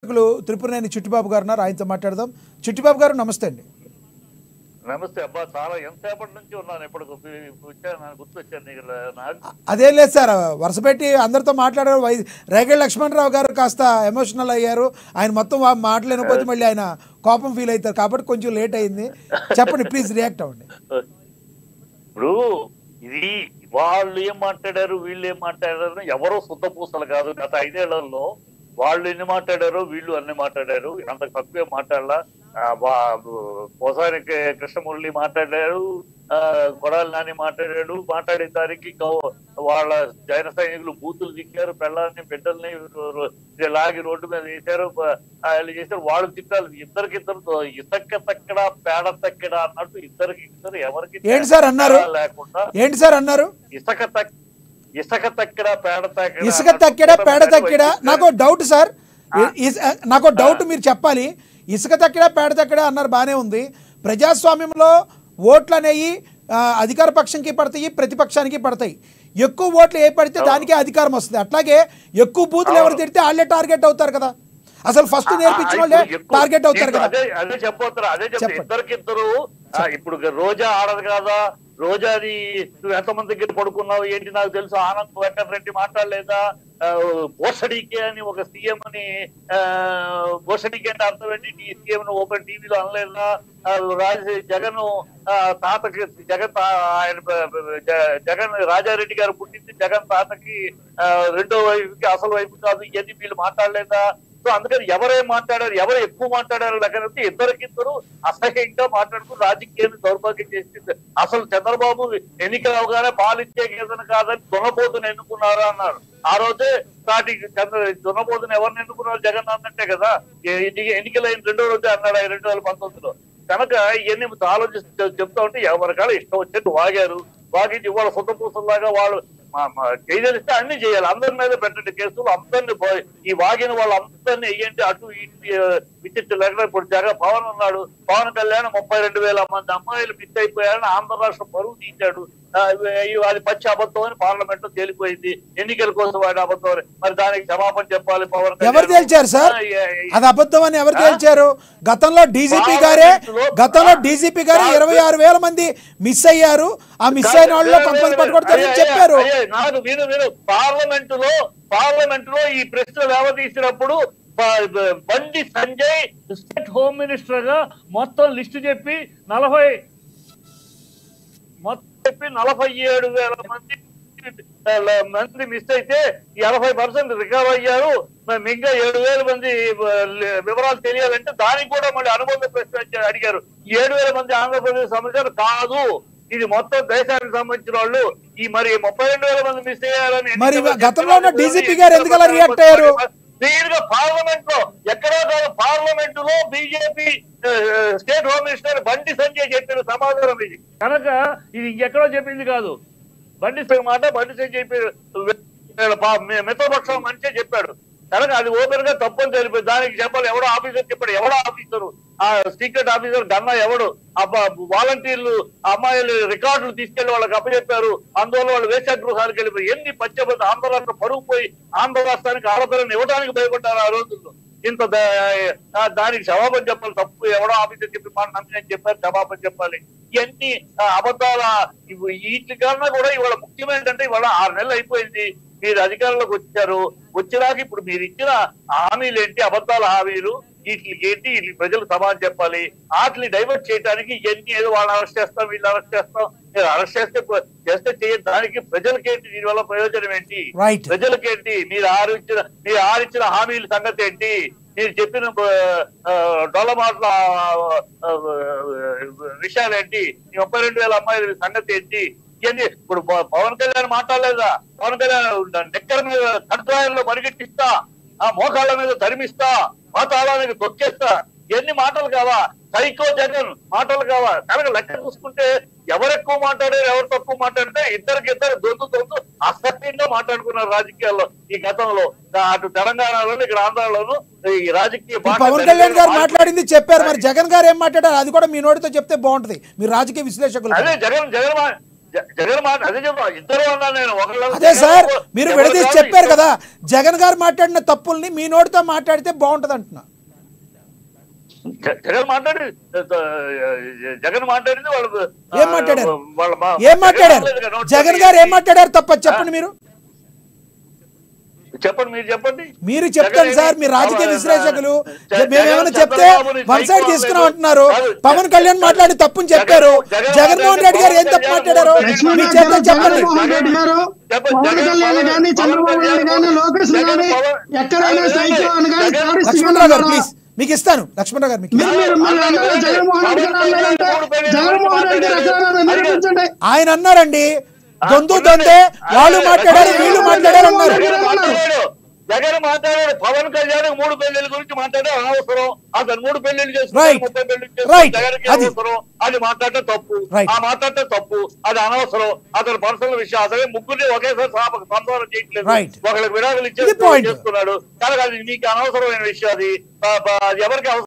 విశ్లేషకులు త్రిపురనేని చిట్టిబాబు గారు ఉన్నారు ఆయనతో మాట్లాడదాం చిట్టిబాబు గారు నమస్తే అండి నమస్తే అబ్బా చాలా ఎంతసేపటి నుంచి ఉన్నాను ఇప్పుడు వచ్చాను నాకు గుర్తొచ్చాను నీకు నాకు అదేం లేదు సార్ వరుస పెట్టి అందరితో మాట్లాడారు వై రేగడి లక్ష్మణరావు గారు కాస్త ఎమోషనల్ అయ్యారు ఆయన మొత్తం వా- మాటలు వినకపోతే మళ్ళీ ఆయన కోపం ఫీల్ అవుతారు కాబట్టి కొంచెం లేట్ అయింది చెప్పండి ప్లీజ్ రియాక్ట్ అవ్వండి ఇప్పుడు ఇది వాళ్ళు ఏం మాట్లాడారు వీళ్ళు ఏం మాట్లాడారు ఎవరో శుద్ధ పూసలు కాదు గత ఐదేళ్లలో వాళ్ళు ఎన్ని మాట్లాడారు వీళ్ళు అన్ని మాట్లాడారు అంత తక్కువే మాట్లాడాల పోసాని కృష్ణమురళి మాట్లాడారు ఆ, కొడాలి నాని మాట్లాడాడు మాట్లాడే దానికి గౌ- వాళ్ళ జైన సైనికులు బూతులు దిక్కారు పిల్లల్ని బిడ్డల్ని రో- లాగి రోడ్డు మీద వేశారు ప- వాళ్ళు చేశారు వాళ్ళు తిట్టారు ఇద్దరికిద్దరు ఇసక్క తక్కడ పేడ తక్కడ అన్నట్టు ఇద్దరికి ఇద్దరు ఎవరికి ఏంటి సార్ అన్నారు? తేడా లేకుండా ఏంటి సార్ అన్నారు ఇసక తక్ ఇసక తక్కడ పేడ తక్కడ ఇసుక అన్నట్టు తక్కెడా పేడ కొంతమంది తక్కెడా వైపు నాకు డౌట్ సార్ ఇ- ఇస్- నాకు డౌట్ మీరు చెప్పాలి ఇసుక తక్కెడా పేడ తక్కెడా అన్నారు బాగానే ఉంది ప్రజాస్వామ్యంలో ఓట్లు అనేవి ఆ, అధికార పక్షంకి పడతాయి ప్రతిపక్షానికి పడతాయి ఎక్కువ ఓట్లు ఏ పడితే దానికే అధికారం వస్తుంది అట్లాగే ఎక్కువ బూతులు ఎవరు తిడితే వాళ్ళే టార్గెట్ అవుతారు కదా అసలు ఫస్ట్ నేర్పించిన వాళ్ళే ఇప్పుడు ఎక్కువ- టార్గెట్ అవుతారు దీంట్లో కదా అదే అదే చెప్పొస్తారు అదే చెప్తారు చెప్పండి. ఇద్దరికిద్దరు ఆ, ఇప్పుడు రోజా ఆడదు కదా రోజాది నువ్వు ఎంతమంది దగ్గర పడుకున్నావు ఏంటి నాకు తెలుసు ఆనంద్ వెంకటరెడ్డి మాట్లాడలేదా ఆ, భోసడికే అని ఒక సీఎం అని ఆ, భోసడికే అంటే అర్థం ఏంటి నీ సీఎం ను ఓపెన్ టీవీలో అనలేదా ఆ, రాజ జగన్ ఆ, తాతకి జగన్ తా- ఆయన ప- ప- జ- జగన్ రాజారెడ్డి గారు పుట్టింది జగన్ తాతకి ఆ, రెండో వైపుకి అసలు వైపు కాదు ఇవన్నీ వీళ్ళు మాట్లాడలేదా సో అందుకని ఎవరేం మాట్లాడారు ఎవరు ఎక్కువ మాట్లాడారు లేకపోతే ఇద్దరికిద్దరు అసహ్యంగా మాట్లాడుతూ రాజకీయాన్ని దౌర్భాగ్యం చేసింది అసలు చంద్రబాబు ఎన్నికలు అవగానే పాలిచ్చే గేదెను కాదని దున్నపోతుని ఎన్నుకున్నారా అన్నారు ఆ రోజే స్టార్టింగ్ చంద్ర దున్నపోతుని ఎవరిని ఎన్నుకున్నారు జగన్ అన్నట్టే కదా ఎ- ఎన్ని- ఎన్నికలైన రెండో రోజే అన్నాడు ఆయన రెండు వేల పంతొమ్మిదిలో కనుక ఇవన్నీ ఆలోచిస్తూ చెప్తా ఉంటే ఎవరికాడ ఇష్టం వచ్చేట్టు వాగారు వాగించి ఇవాళ సొంత పూసల్లాగా వాళ్ళు మా- మా చేయదలిస్తే అన్ని చేయాలి అందరి మీద పెట్టండి కేసులు అందరిని పో- ఈ వాగిన వాళ్ళందరినీ వెయ్యండి అటు ఇటు విచిత్ర లేకుండా ఇప్పుడు జగన్ పవన్ ఉన్నాడు పవన్ కళ్యాణ్ ముప్పై రెండు వేల మంది అమ్మాయిలు మిస్ అయిపోయారని ఆంధ్ర రాష్ట్ర పరువు తీశాడు ఆ, ఇవి- అది పచ్చి అబద్ధం అని పార్లమెంట్ లో తేలిపోయింది ఎన్నికల కోసం వాడి అబద్ధం అని. మరి దానికి క్షమాపణ చెప్పాలి పవన్ కళ్యాణ్. ఎవరు తేల్చారు సార్ ఆ, ఏ- ఏ- అది అబద్ధం అని ఎవరు తేల్చారు గతంలో డీజీపీ గారే పార్లమెంటులో- గతంలో డీజీపీ గారే ఇరవై ఆరు వేల మంది మిస్ అయ్యారు ఆ మిస్ అయిన వాళ్ళలో కొంతమంది పట్టుకొడతారని చెప్పారు అయ్యే, నాకు విను విను పార్లమెంట్ లో పార్లమెంట్ లో ఈ ప్రశ్న లేవదీసినప్పుడు బ- బ- బండి సంజయ్ స్టేట్ హోమ్ మినిస్టర్ గా మొత్తం లిస్ట్ చెప్పి నలభై మొత్తం చెప్పి నలభై ఏడు వేల మంది ఆ, మంది మిస్ అయితే ఎనభై పర్సెంట్ రికవర్ అయ్యారు మరి మిగతా ఏడు వేల మంది ఆ, వివరాలు తెలియాలంటే దానికి కూడా మళ్ళీ అనుబంధ ప్రశ్న వచ్చి అడిగారు ఈ ఏడు వేల మంది ఆంధ్రప్రదేశ్ సమాచారం కాదు ఇది మొత్తం దేశానికి సంబంధించిన వాళ్ళు ఈ మరి ముప్పై రెండు వేల మంది మిస్ అయ్యారని మరి ఎన్నికల్లో గతంలో ఉన్న చెప్పారు. DGP గారు ఎందుకు అలా రియాక్ట్ అయ్యారు? క్లియర్ గా పార్లమెంట్ లో ఎక్కడో కాదు పార్లమెంట్ లో బీజేపీ స్టేట్ హోమ్ మినిస్టర్ బండి సంజయ్ చెప్పిన సమాధానం ఇది కనుక ఇది ఇంకెక్కడో చెప్పింది కాదు బండి సంజయ్ మాట బండి సంజయ్ చెప్పి మిత్రపక్షం మంచిగా చెప్పాడు కనుక అది ఓపెన్ గా తప్పని తెలిపి దానికి చెప్పాలి ఎవడో ఆఫీసర్ చెప్పాడు ఎవడో ఆఫీసరు ఆ సీక్రెట్ ఆఫీసర్ గన్నా ఎవడు అబ్బా వాలంటీర్లు అమ్మాయిలు రికార్డులు తీసుకెళ్లి వాళ్ళకి అప్పచెప్పారు అందువల్ల వాళ్ళు వేషగృహాలకు వెళ్ళిపోయి ఎన్ని పచ్చబద్ధ ఆంధ్ర రాష్ట్రం పరుగు పోయి ఆంధ్ర రాష్ట్రానికి ఆడపిల్లని ఇవ్వడానికి భయపడ్డారు ఆ రోజుల్లో ఇంత దా- ఆ దానికి క్షమాపణ చెప్పాలి తప్పు ఎవడో ఆఫీసర్ చెప్పి మాట నమ్మినని చెప్పారు క్షమాపణ చెప్పాలి ఇవన్నీ ఆ, అబద్ధాల ఇవి- వీటి కన్నా కూడా ఇవాళ ముఖ్యం ఏంటంటే ఇవాళ ఆరు నెలలు అయిపోయింది మీరు అధికారంలోకి వచ్చారు వచ్చినాక ఇప్పుడు మీరు ఇచ్చిన హామీలు ఏంటి అబద్ధాల హామీలు వీటికి ఏంటి వీటికి ప్రజలు సమాధానం చెప్పాలి వాటిని డైవర్ట్ చేయడానికి ఇవన్నీ ఏదో వాళ్ళని అరెస్ట్ చేస్తాం వీళ్ళు అరెస్ట్ చేస్తాం మీరు అరెస్ట్ చేస్తే చేస్తే చేయ దానికి ప్రజలకేంటి దీనివల్ల ప్రయోజనం ఏంటి Right. ప్రజలకేంటి మీరు ఆరు ఇచ్చిన మీరు ఆరు ఇచ్చిన హామీల సంగతి ఏంటి మీరు చెప్పిన ఆ, డొల్ల మాటల ఆ, విషయాలు ఏంటి ఈ ముప్పై రెండు వేల అమ్మాయిల సంగతి ఏంటి ఇవన్నీ ఇప్పుడు ప- పవన్ కళ్యాణ్ మాట్లాడలేదా పవన్ కళ్యాణ్ నెక్కల మీద కట్రాయంలో పరిగెట్టిస్తా ఆ మోకాళ్ళ మీద తరిమిస్తా పాతాళానికి తొక్కేస్తా ఎన్ని మాటలు కావా సైకో జగన్ మాటలు కావా కనుక లెక్క చూసుకుంటే ఎవరు ఎక్కువ మాట్లాడారు ఎవరు తక్కువ మాట్లాడితే ఇద్దరికి ఇద్దరు దొందు దొందు అసహ్యంగా మాట్లాడుకున్నారు రాజకీయాల్లో ఈ గతంలో అటు తెలంగాణలోను ఇక్కడ ఆంధ్రాలోను ఈ రాజకీయ ఇప్పుడు భాష పవన్ కళ్యాణ్ గారు మారిపోయింది. మాట్లాడింది చెప్పారు మరి జగన్ గారు ఏం మాట్లాడారు అది కూడా మీ నోటితో చెప్తే బాగుంటది మీరు రాజకీయ విశ్లేషకులు అదే జగన్ జగన్ మా- జ- జగన్ మాట అదే చెప్పా ఇద్దరు అన్నా నేను ఒకళ్ళ అదే సార్ జగన్ మీరు ఎవరు విడదీసి కాదు, చెప్పారు ఇద్దరు- కదా జగన్ గారు మాట్లాడిన తప్పుల్ని మీ నోటితో మాట్లాడితే బాగుంటది అంటున్నా జ- జగన్ మాట్లాడి జగన్ మాట్లాడింది వాళ్ళు ఏం మాట్లాడారు వాళ్ళ మా- ఏం మాట్లాడారు జగన్ మాట్లాడలేదు కదా, జగన్ గారు ఏం మాట్లాడారు తప్ప చెప్పండి మీరు చెప్పండి మీరు చెప్పండి మీరు చెప్తాను జగన్ సార్ మీ ఏమి- రాజకీయ జగన్ విశ్లేషకులు జగన్ మేమేమైనా చెప్తే చంద్రబాబుని వన్ సైడ్ సైకో తీసుకున్నాం అనలేదు. అంటున్నారు కాదు, పవన్ కళ్యాణ్ మాట్లాడి తప్పుని చెప్పారు జగన్- జగన్మోహన్ రెడ్డి గారు ఏం తప్పు జగన్ మాట్లాడారు లక్ష్మణ్ మీ గారు చేత జగన్ చెప్పండి జగన్మోహన్ రెడ్డి గారు చెప్పండి, పవన్ జగన్ కళ్యాణ్ పవన్- కానీ పవన్ చంద్రబాబు నాయుడు కళ్యాణ్ కానీ లోకేష్ జగన్ కానీ పవన్- ఎక్కడైనా జగన్ సైకో అని కానీ జగన్ టెర్రరిస్ట్ లక్ష్మణరావు గారు ఉన్నారా? ప్లీజ్ మీకు ఇస్తాను లక్ష్మణరావు గారు మీకు మీరు ఇస్తాను. మీరు మీరు అన్నారు జగన్మోహన్ రెడ్డి గారు అన్నారంటే జగన్మోహన్ రెడ్డి గారు ఎక్కడ అన్నారో నిరూపించండి ఆయన అన్నారండి దొందు దొందే వాళ్ళు మాట్లాడారు వీళ్ళు మాట్లాడారు అన్నారు జగన్ మాట్లాడాడు జగన్ మాట్లాడాడు పవన్ కళ్యాణ్ మూడు పెళ్లిళ్ళ గురించి మాట్లాడే అనవసరం అతను మూడు పెళ్లిళ్ళు Right. చేసుకున్నాడు ముప్పై పెళ్లిళ్ళు Right. జగన్కి అది- అనవసరం అది మాట్లాడటం తప్పు Right. ఆ మాట్లాడటం తప్పు అది అనవసరం అతని పర్సనల్ విషయం అసలే ముగ్గురిని ఒకేసారి సాప- సంసారం చేయట్లేదు Right. ఒకళ్ళకి విడాకులు ఇది point. ఇచ్చేస్తున్నాడు కనుక అది నీకు అనవసరమైన విషయం అది ఆ, ఆ, అది ఎవరికి అవసరం